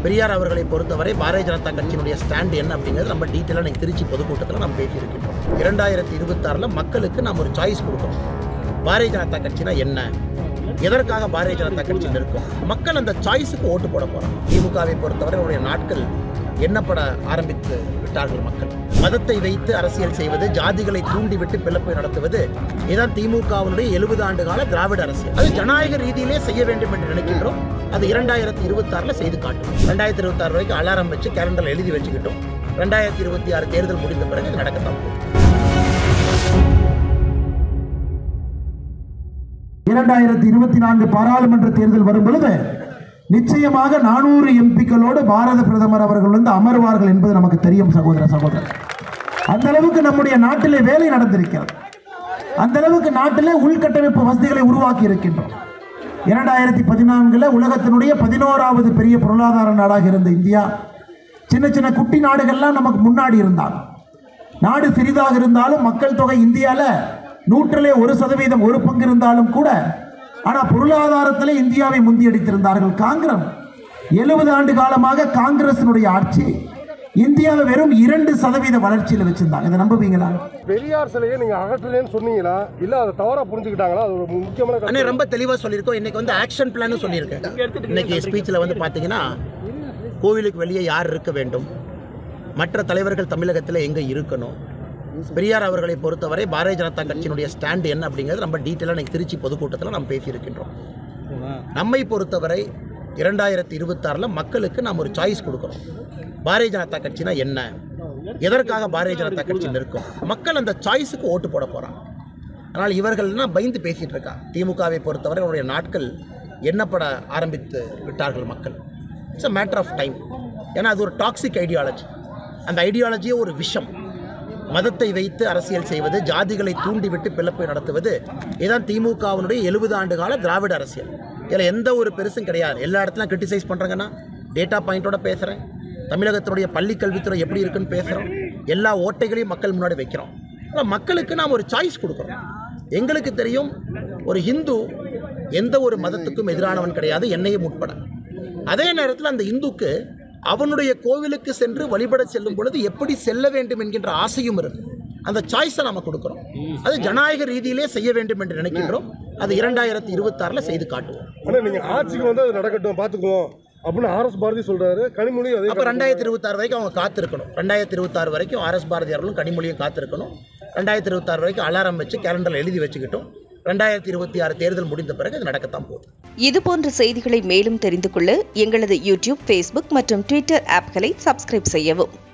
பெரியார் அவர்களை பொறுத்தவரை பாரதிய ஜனதா கட்சியினுடைய ஸ்டாண்ட் என்ன அப்படிங்கிறது நம்ம டீட்டெயிலாக நீங்கள் திருச்சி பொதுக்கூட்டத்தில் நம்ம பேசியிருக்கின்றோம் இரண்டாயிரத்தி இருபத்தாறில் மக்களுக்கு நாம் ஒரு சாய்ஸ் கொடுக்கணும் பாரதிய ஜனதா கட்சினா என்ன எதற்காக பாரதிய ஜனதா கட்சி நிற்கும் மக்கள் அந்த சாய்ஸுக்கு ஓட்டு போட போகிறாங்க திமுகவை பொறுத்தவரை அவருடைய நாட்கள் எண்ணப்பட ஆரம்பித்து விட்டார்கள் மக்கள் மதத்தை வைத்து அரசியல் செய்வது ஜாதிகளை தூண்டிவிட்டு பிளப்பை நடத்துவது இதுதான் திமுகவினுடைய எழுபது ஆண்டு கால திராவிட அரசியல் அது ஜனநாயக ரீதியிலே செய்ய வேண்டும் என்று நினைக்கின்றோம் அது இரண்டாயிரத்தி இருபத்தாறில் செய்து காட்டும் ரெண்டாயிரத்தி இருபத்தாறு வரைக்கும் அலாரம் வச்சு கேலண்டரில் எழுதி வச்சுக்கிட்டோம் ரெண்டாயிரத்தி இருபத்தி ஆறு தேர்தல் முடிந்த பிறகு இது நடக்கத்தான் போகுது இரண்டாயிரத்தி இருபத்தி நான்கு பாராளுமன்ற தேர்தல் வரும் பொழுது நிச்சயமாக நானூறு எம்பிக்களோடு பாரத பிரதமர் அவர்கள் வந்து அமர்வார்கள் என்பது நமக்கு தெரியும் சகோதர சகோதரர் அந்த அளவுக்கு நம்முடைய நாட்டிலே வேலை நடந்திருக்கிறது அந்த அளவுக்கு நாட்டிலே உள்கட்டமைப்பு வசதிகளை உருவாக்கி இருக்கின்றோம் இரண்டாயிரத்தி பதினான்குல உலகத்தினுடைய பதினோராவது பெரிய பொருளாதார நாடாக இருந்த இந்தியா சின்ன சின்ன குட்டி நாடுகள்லாம் நமக்கு முன்னாடி இருந்தாங்க நாடு சிறிதாக இருந்தாலும் மக்கள் தொகை இந்தியாவில் நூற்றிலே ஒரு சதவீதம் ஒரு பங்கு இருந்தாலும் கூட ஆனால் பொருளாதாரத்தில் இந்தியாவை முந்தியடித்திருந்தார்கள் காங்கிரஸ் எழுபது ஆண்டு காலமாக காங்கிரசினுடைய ஆட்சி இந்தியாவை வெறும் இரண்டு சதவீத வளர்ச்சியில் வச்சிருந்தாங்க இதை நம்புவீங்களா பெரியார் சிலையை நீங்க அகற்றலன்னு சொன்னீங்களா இல்ல அதை தவறா புரிஞ்சுக்கிட்டாங்களா அது ஒரு முக்கியமான அண்ணே ரொம்ப தெளிவாக சொல்லியிருக்கோம் இன்னைக்கு வந்து ஆக்ஷன் பிளானும் சொல்லியிருக்கேன் இன்னைக்கு ஸ்பீச்சில் வந்து பார்த்தீங்கன்னா கோவிலுக்கு வெளியே யார் இருக்க வேண்டும் மற்ற தலைவர்கள் தமிழகத்தில் எங்கே இருக்கணும் பெரியார் அவர்களை பொறுத்தவரை பாரதிய ஜனதா கட்சியினுடைய ஸ்டாண்ட் என்ன அப்படிங்கிறது நம்ம டீட்டெயிலாக இன்னைக்கு திருச்சி பொதுக்கூட்டத்தில் நம்ம பேசியிருக்கின்றோம் நம்மை பொறுத்தவரை இரண்டாயிரத்தி இருபத்தாறில் மக்களுக்கு நாம் ஒரு சாய்ஸ் கொடுக்குறோம் பாரதிய ஜனதா கட்சினா என்ன எதற்காக பாரதிய ஜனதா கட்சி நிற்கும் மக்கள் அந்த சாய்ஸுக்கு ஓட்டு போட போகிறாங்க ஆனால் இவர்கள்னா பயந்து பேசிகிட்டு இருக்கா திமுகவை பொறுத்தவரை அவருடைய நாட்கள் எண்ணப்பட ஆரம்பித்து விட்டார்கள் மக்கள் it's a matter of time ஏன்னா அது ஒரு டாக்ஸிக் ஐடியாலஜி அந்த ஐடியாலஜியே ஒரு விஷம் மதத்தை வைத்து அரசியல் செய்வது ஜாதிகளை தூண்டிவிட்டு பிளப்பை நடத்துவது இதுதான் திமுகவினுடைய எழுபது ஆண்டு கால திராவிட அரசியல் இதில் எந்த ஒரு பெருசும் கிடையாது எல்லா இடத்துலையும் கிரிட்டிசைஸ் பண்ணுறாங்கன்னா டேட்டா பாயிண்டோட பேசுகிறேன் தமிழகத்தினுடைய பள்ளி கல்வித்துறை எப்படி இருக்குன்னு பேசுகிறோம் எல்லா ஓட்டைகளையும் மக்கள் முன்னாடி வைக்கிறோம் ஆனால் மக்களுக்கு நாம் ஒரு சாய்ஸ் கொடுக்குறோம் எங்களுக்கு தெரியும் ஒரு ஹிந்து எந்த ஒரு மதத்துக்கும் எதிரானவன் கிடையாது என்னையும் உட்பட அதே நேரத்தில் அந்த இந்துக்கு அவனுடைய கோவிலுக்கு சென்று வழிபட செல்லும் பொழுது எப்படி செல்ல வேண்டும் என்கின்ற ஆசையும் இருக்கு அந்த சாய்ஸை நம்ம கொடுக்குறோம் அது ஜனநாயக ரீதியிலே செய்ய வேண்டும் என்று நினைக்கின்றோம் அது இரண்டாயிரத்தி இருபத்தாறில் செய்து காட்டுவோம் ஆனா நீங்க ஆட்சிக்கு வந்து அது நடக்கட்டும் பாத்துக்குவோம் அப்படின்னு ஆர்எஸ் பாரதி சொல்றாரு கனிமொழி அதே அப்போ ரெண்டாயிரத்தி இருபத்தாறு வரைக்கும் அவங்க காத்திருக்கணும் ரெண்டாயிரத்தி இருபத்தாறு வரைக்கும் ஆர்எஸ் பாரதி அவர்களும் கனிமொழியும் காத்திருக்கணும் ரெண்டாயிரத்தி இருபத்தாறு வரைக்கும் அலாரம் வச்சு கேலண்டரில் எழுதி வச்சுக்கிட்டோம் ரெண்டாயிரத்தி இருபத்தி ஆறு தேர்தல் முடிந்த பிறகு இது நடக்கத்தான் போகுது இதுபோன்ற செய்திகளை மேலும் தெரிந்து கொள்ள எங்களது யூடியூப் ஃபேஸ்புக் மற்றும் ட்விட்டர் ஆப்களை சப்ஸ்கிரைப் செய்யவும்